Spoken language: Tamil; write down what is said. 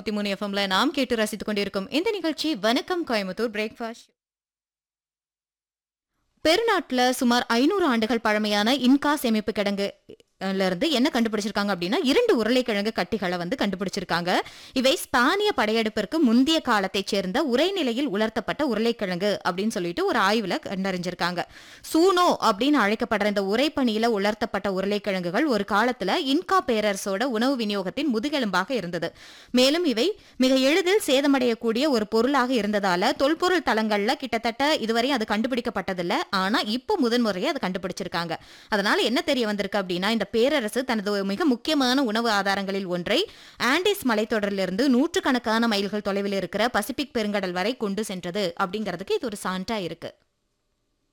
நூத்தி மூணு எஃப்எம்ல நாம் கேட்டு ரசித்துக் கொண்டிருக்கும் இந்த நிகழ்ச்சி வணக்கம் கோயம்புத்தூர் பிரேக்ஃபாஸ்ட் பெருநாட்டுல சுமார் ஐநூறு ஆண்டுகள் பழமையான இன்கா சேமிப்பு கிடங்கு ல இருந்து என்ன கண்டுபிடிச்சிருக்காங்க அப்படின்னா இரண்டு உருளைக்கிழங்கு கட்டிகளை வந்து கண்டுபிடிச்சிருக்காங்க இவை ஸ்பானிய படையெடுப்பிற்கு முந்தைய காலத்தைச் சேர்ந்த உரைநிலையில் உலர்த்தப்பட்ட உருளைக்கிழங்கு அப்படின்னு சொல்லிட்டு ஒரு ஆய்வுல கண்டறிஞ்சிருக்காங்க சூனோ அப்படின்னு அழைக்கப்படுற இந்த உரைப்பணியில உலர்த்தப்பட்ட உருளைக்கிழங்குகள் ஒரு காலத்துல இன்கா பேரரசோட உணவு விநியோகத்தின் முதுகெலும்பாக இருந்தது மேலும் இவை மிக எளிதில் சேதமடையக்கூடிய ஒரு பொருளாக இருந்ததால தொல்பொருள் தளங்கள்ல கிட்டத்தட்ட இதுவரை அது கண்டுபிடிக்கப்பட்டதில்ல ஆனா இப்போ முதன்முறையை அதை கண்டுபிடிச்சிருக்காங்க அதனால என்ன தெரிய வந்திருக்கு அப்படின்னா இந்த பேரரசு தனது மிக முக்கியமான உணவு ஆதாரங்களில் ஒன்றை ஆண்டிஸ் மலைத்தொடரிலிருந்து நூற்றுக்கணக்கான மைல்கள் தொலைவில் இருக்கிற பசிபிக் பெருங்கடல் வரை கொண்டு சென்றது அப்படிங்கிறதுக்கு இது ஒரு சான்றா இருக்கு